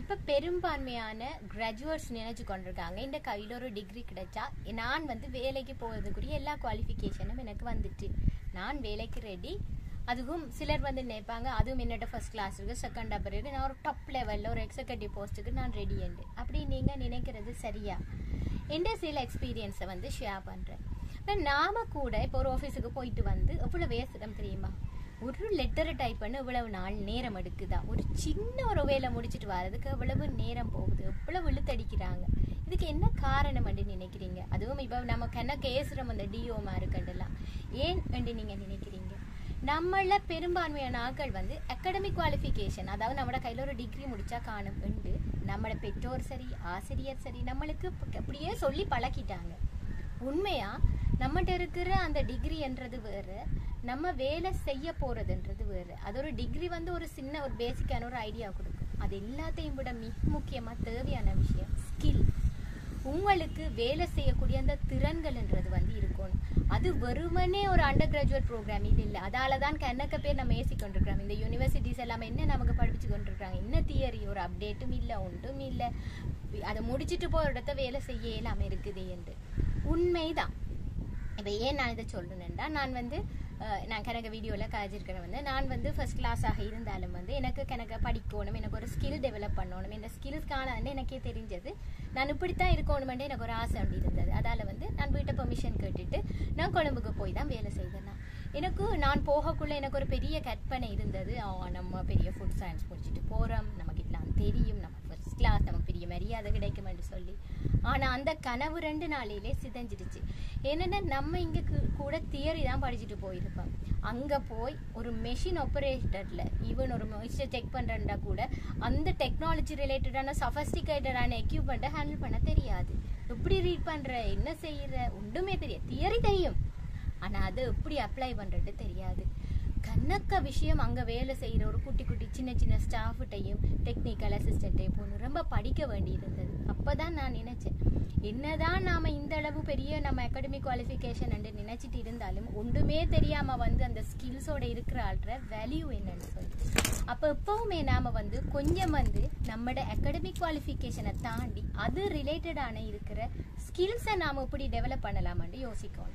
இப்ப பெரும்பான்மையான கிராஜுவேட்ஸ் நினைச்சு கொண்டிருக்காங்க இந்த கையில ஒரு டிகிரி கிடைச்சா நான் வந்து வேலைக்கு போகிறதுக்குரிய எல்லா குவாலிஃபிகேஷனும் எனக்கு வந்துட்டு நான் வேலைக்கு ரெடி அதுவும் சிலர் வந்து நினைப்பாங்க அதுவும் என்னோட ஃபர்ஸ்ட் கிளாஸ் இருக்கு செகண்ட் அப்பர் இருக்கு நான் ஒரு டாப் லெவலில் ஒரு எக்ஸிகூட்டிவ் போஸ்ட்டுக்கு நான் ரெடி என்று அப்படி நீங்கள் நினைக்கிறது சரியா எந்த சில எக்ஸ்பீரியன்ஸை வந்து ஷேர் பண்ணுறேன் இப்போ நாம கூட இப்போ ஒரு ஆஃபீஸுக்கு போயிட்டு வந்து எவ்வளோ வேஸ்டம் தெரியுமா ஒரு லெட்டரை டைப் பண்ண இவ்வளவு நாள் நேரம் எடுக்குதா ஒரு சின்ன ஒரு வேலை முடிச்சிட்டு வர்றதுக்கு எவ்வளவு நேரம் போகுது எவ்வளவு இழுத்தடிக்கிறாங்க இதுக்கு என்ன காரணம் என்று நினைக்கிறீங்க அதுவும் இப்போ நம்ம கண்ண கேசுறம் அந்த டிஓமா இருக்குண்டெல்லாம் ஏன் என்று நீங்க நினைக்கிறீங்க நம்மள பெரும்பான்மையான ஆட்கள் வந்து அகாடமிக் குவாலிஃபிகேஷன் அதாவது நம்மளோட கையில் ஒரு டிகிரி முடிச்சா காணும் உண்டு நம்மளோட பெற்றோர் சரி ஆசிரியர் சரி நம்மளுக்கு அப்படியே சொல்லி பழக்கிட்டாங்க உண்மையா நம்மகிட்ட இருக்கிற அந்த டிகிரின்றது வேற நம்ம வேலை செய்ய போறதுன்றது வேற அது ஒரு டிகிரி வந்து ஒரு சின்ன ஒரு பேசிக்கான ஒரு ஐடியா கொடுக்கும் அது எல்லாத்தையும் விட மிக முக்கியமா தேவையான விஷயம் ஸ்கில் உங்களுக்கு வேலை செய்யக்கூடிய அந்த திறன்கள்ன்றது வந்து இருக்கணும் அது வெறுமனே ஒரு அண்டர் கிராஜுவேட் ப்ரோக்ராமில் இல்லை அதால தான் கணக்க பேர் நம்ம ஏசி கொண்டிருக்கிறோம் இந்த யூனிவர்சிட்டிஸ் எல்லாமே என்ன நமக்கு படிச்சு கொண்டிருக்காங்க என்ன தியரி ஒரு அப்டேட்டும் இல்லை ஒன்றும் இல்லை அதை முடிச்சுட்டு போகிற இடத்த வேலை செய்ய இல்லாம இருக்குது என்று உண்மைதான் இப்போ ஏன் நான் இதை சொல்லணுன்னா நான் வந்து அஹ், நான் கணக்கு வீடியோவில் காய்ச்சிருக்கிறேன் வந்து நான் வந்து ஃபர்ஸ்ட் கிளாஸாக இருந்தாலும் வந்து எனக்கு கணக்க படிக்கணும் எனக்கு ஒரு ஸ்கில் டெவலப் பண்ணணும் இந்த ஸ்கில்ஸ்க்கான எனக்கே தெரிஞ்சது நான் இப்படித்தான் இருக்கணுமெண்டு எனக்கு ஒரு ஆசை அப்படி இருந்தது அதால் வந்து நான் வீட்டை பெர்மிஷன் கேட்டுட்டு நான் கொழும்புக்கு போய் தான் வேலை செய்தேன் நான் எனக்கு நான் போகக்குள்ள எனக்கு ஒரு பெரிய கற்பனை இருந்தது ஆ, நம்ம பெரிய ஃபுட் சயின்ஸ் முடிச்சுட்டு போகிறோம் நமக்கு எல்லாம் தெரியும் நம்ம ஃபர்ஸ்ட் கிளாஸ் நமக்கு பெரிய மரியாதை கிடைக்கும்னு சொல்லி ஆனால் அந்த கனவு ரெண்டு நாளிலே சிதைஞ்சிடுச்சு என்னென்னா நம்ம இங்கே கூட தியரி தான் படிச்சுட்டு போயிருப்போம் அங்கே போய் ஒரு மெஷின் ஆப்ரேட்டரில் ஈவன் ஒரு மாய்ஸ்சர் செக் பண்ணுறா கூட அந்த டெக்னாலஜி ரிலேட்டடான சஃபஸ்டிகேட்டடான எக்யூப்மெண்ட்டை ஹேண்டில் பண்ண தெரியாது எப்படி ரீட் பண்ணுற என்ன செய்கிற ஒன்றுமே தெரியாது தியரி தெரியும் ஆனால் அது எப்படி அப்ளை பண்ணுறது தெரியாது கணக்க விஷயம் அங்கே வேலை செய்கிற ஒரு குட்டி குட்டி சின்ன சின்ன ஸ்டாஃப்கிட்டையும் டெக்னிக்கல் அசிஸ்டண்ட்டையும் போகணும் ரொம்ப படிக்க வேண்டியிருந்தது அப்போ தான் நான் நினச்சேன் என்னதான் நாம் இந்த அளவு பெரிய நம்ம அகாடமிக் குவாலிஃபிகேஷன் என்று நினச்சிட்டு இருந்தாலும் ஒன்றுமே தெரியாமல் வந்து அந்த ஸ்கில்ஸோட இருக்கிற ஆள்ற வேல்யூ என்னன்னு சொல்லி அப்போ எப்பவுமே நாம் வந்து கொஞ்சம் வந்து நம்மளோட அகாடமிக் குவாலிஃபிகேஷனை தாண்டி அது ரிலேட்டடான இருக்கிற ஸ்கில்ஸை நாம் எப்படி டெவலப் பண்ணலாமான்னு யோசிக்கணும்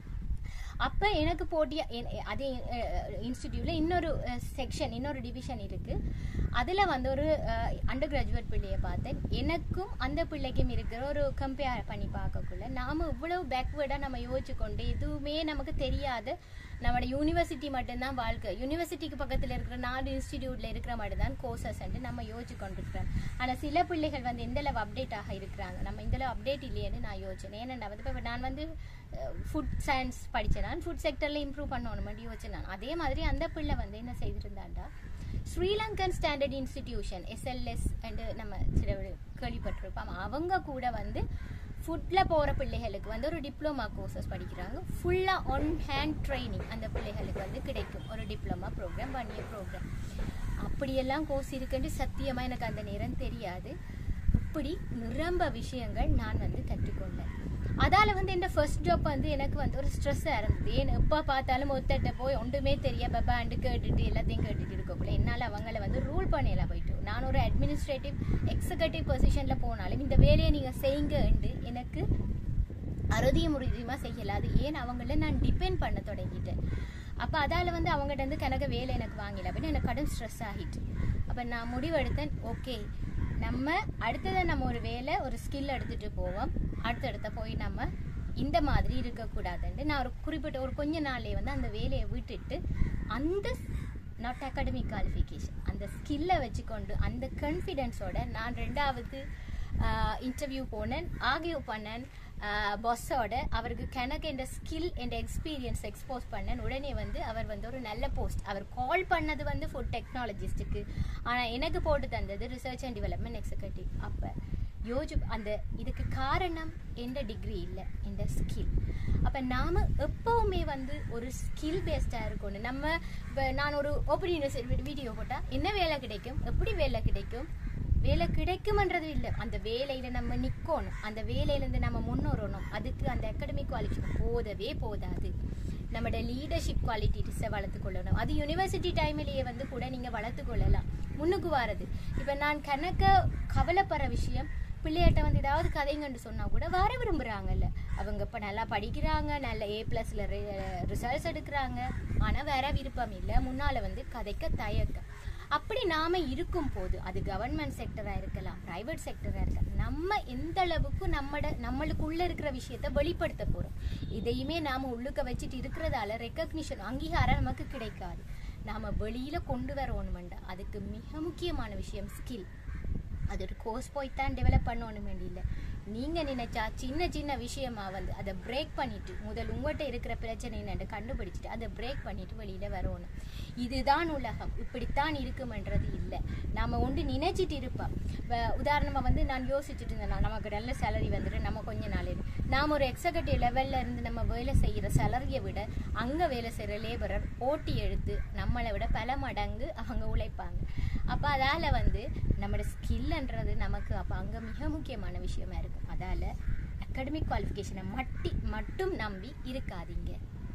அப்போ எனக்கு போட்டியா என்- அதே இன்ஸ்டிடியூட்ல இன்னொரு செக்ஷன் இன்னொரு டிவிஷன் இருக்கு அதில் வந்து ஒரு அண்டர் கிராஜுவேட் பிள்ளையை பார்த்தேன் எனக்கும் அந்த பிள்ளைக்கும் இருக்கிற ஒரு கம்பேர் பண்ணி பார்க்கக்குள்ள நாம இவ்வளவு பேக்வேர்டாக நம்ம யோசிச்சு கொண்டு எதுவுமே நமக்கு தெரியாத நம்மளோட யூனிவர்சிட்டி மட்டும்தான் வாழ்க்கை யூனிவர்சிட்டிக்கு பக்கத்தில் இருக்கிற நாலு இன்ஸ்டிடியூட்ல இருக்கிற மட்டும்தான் கோர்சஸ் நம்ம யோசிச்சு கொண்டிருக்கிறோம் ஆனால் சில பிள்ளைகள் வந்து எந்த அளவு அப்டேட் ஆக இருக்கிறாங்க நம்ம இந்த அளவு அப்டேட் இல்லையேன்னு நான் யோசிச்சேன் ஏன்னா வந்து இப்போ நான் வந்து ஃபுட் சயின்ஸ் படித்தேன் நான் ஃபுட் செக்டரில் இம்ப்ரூவ் பண்ணணும் யோசிச்சேன் நான் அதே மாதிரி அந்த பிள்ளை வந்து என்ன செய்திருந்தாண்டா Sri Lankan standard institution SLS and நம்ம சில கேள்விப்பட்டிருப்போம் அவங்க கூட வந்து ஃபுட்டில் போகிற பிள்ளைகளுக்கு வந்து ஒரு டிப்ளமா கோர்சஸ் படிக்கிறாங்க ஃபுல்லாக ஒன் ஹேண்ட் ட்ரைனிங் அந்த பிள்ளைகளுக்கு வந்து கிடைக்கும் ஒரு diploma program one year program அப்படியெல்லாம் கோர்ஸ் இருக்குன்னு சத்தியமாக எனக்கு அந்த நேரம் தெரியாது இப்படி நிரம்ப விஷயங்கள் நான் வந்து கற்றுக்கொண்டேன் அதால வந்து என் ஃபர்ஸ்ட் ஜாப் வந்து எனக்கு வந்து ஒரு ஸ்ட்ரெஸ்ஸாக இருந்தது ஏன் எப்போ பார்த்தாலும் ஒத்தட்ட போய் ஒன்றுமே தெரிய பப்பாண்டு கேட்டுட்டு எல்லாத்தையும் கேட்டுட்டு இருக்கக்குள்ள என்னால் அவங்கள வந்து ரூல் பண்ணலாம் போயிட்டு நான் ஒரு அட்மினிஸ்ட்ரேட்டிவ் எக்ஸிகூட்டிவ் பொசிஷனில் போனாலும் இந்த வேலையை நீங்கள் செய்யுங்கன்னு எனக்கு அறுதிய முறியமாக செய்யல அது ஏன் அவங்கள நான் டிபெண்ட் பண்ண தொடங்கிட்டேன் அப்போ அதால் வந்து அவங்ககிட்ட இருந்து கணக்கு வேலை எனக்கு வாங்கல அப்படின்னு எனக்கு கடும் ஸ்ட்ரெஸ் ஆகிட்டு அப்போ நான் முடிவெடுத்தேன் ஓகே நம்ம அடுத்ததை நம்ம ஒரு வேலை ஒரு ஸ்கில் எடுத்துகிட்டு போவோம் அடுத்த இடத்த போய் நம்ம இந்த மாதிரி இருக்கக்கூடாதுன்ட்டு நான் ஒரு குறிப்பிட்ட ஒரு கொஞ்ச நாள்லயே வந்து அந்த வேலையை விட்டுட்டு அந்த நாட் அகாடமிக் குவாலிஃபிகேஷன் அந்த ஸ்கில்லை வச்சுக்கொண்டு அந்த கான்ஃபிடென்ஸோட நான் ரெண்டாவது இன்டர்வியூ போனேன் ஆகியோ பண்ணேன் பாஸோட அவருக்கு கணக்கு என்ற ஸ்கில் என்ற எக்ஸ்பீரியன்ஸ் எக்ஸ்போஸ் பண்ணேன் உடனே வந்து அவர் வந்து ஒரு நல்ல போஸ்ட் அவர் கால் பண்ணது வந்து ஃபுட் டெக்னாலஜிஸ்ட்டுக்கு ஆனால் எனக்கு போட்டு தந்தது ரிசர்ச் அண்ட் டெவலப்மெண்ட் எக்ஸிகூட்டிவ் அப்போ யோஜு அந்த இதுக்கு காரணம் எந்த டிகிரி இல்லை எந்த ஸ்கில் அப்போ நாம் எப்போவுமே வந்து ஒரு ஸ்கில் பேஸ்டாக இருக்கணும் நம்ம இப்போ நான் ஒரு ஓப்பன் யூனிவர்சிட்டி வீடியோ போட்டால் என்ன வேலை கிடைக்கும் எப்படி வேலை கிடைக்கும் வேலை கிடைக்குமன்றது இல்லை அந்த வேலையில நம்ம நிக்கணும் அந்த வேலையிலேருந்து நம்ம முன்னேறணும் அதுக்கு அந்த அகாடமிக் குவாலிஃபிகேஷன் போதவே போதாது நம்மளோட லீடர்ஷிப் குவாலிட்டிஸை வளர்த்து கொள்ளணும் அது யூனிவர்சிட்டி டைம்லேயே வந்து கூட நீங்கள் வளர்த்து கொள்ளலாம் முன்னுக்கு வாரது இப்போ நான் கணக்க கவலைப்படுற விஷயம் பிள்ளைகிட்ட வந்து ஏதாவது கதைங்கன்னு சொன்னா கூட வர விரும்புறாங்கல்ல அவங்க இப்ப நல்லா படிக்கிறாங்க நல்ல ஏ பிளஸ்ல ரிசல்ட்ஸ் எடுக்கிறாங்க ஆனா வேற விருப்பம் இல்லை முன்னால வந்து கதைக்க தயக்கம் அப்படி நாம இருக்கும் போது அது கவர்மெண்ட் செக்டரா இருக்கலாம் பிரைவேட் செக்டரா இருக்கலாம் நம்ம எந்த அளவுக்கு நம்மட நம்மளுக்குள்ள இருக்கிற விஷயத்த வெளிப்படுத்த போறோம் இதையுமே நாம உள்ளுக்க வச்சுட்டு இருக்கிறதால ரெக்கக்னிஷன் அங்கீகாரம் நமக்கு கிடைக்காது நாம வெளியில கொண்டு வரணுமெண்டா அதுக்கு மிக முக்கியமான விஷயம் ஸ்கில் அது ஒரு கோர்ஸ் போய் தான் டெவலப் பண்ணணும் இல்லை நீங்க நினைச்சா சின்ன சின்ன விஷயமா வந்து அதை பிரேக் பண்ணிட்டு முதல் உங்கள்கிட்ட இருக்கிற பிரச்சனை என்னன்னு கண்டுபிடிச்சிட்டு அதை பிரேக் பண்ணிட்டு வெளியில வரணும் இதுதான் உலகம் இப்படித்தான் இருக்குமென்றது இல்லை நாம ஒன்று நினைச்சிட்டு இருப்போம் வ- உதாரணமா வந்து நான் யோசிச்சுட்டு இருந்தேன் நமக்கு நல்ல சேலரி வந்துட்டு நம்ம கொஞ்ச நாள் இரு நாம ஒரு எக்ஸிகூட்டிவ் லெவல்ல இருந்து நம்ம வேலை செய்யற சேலரியை விட அங்க வேலை செய்யற லேபரர் ஓட்டி எடுத்து நம்மளை விட பல மடங்கு அவங்க உழைப்பாங்க அப்ப அதால வந்து நம்மளோட ஸ்கில்ன்றது நமக்கு அப்ப அங்க மிக முக்கியமான விஷயமா இருக்கும் அதால அகாடமிக் குவாலிஃபிகேஷனை மட்டி மட்டும் நம்பி இருக்காதீங்க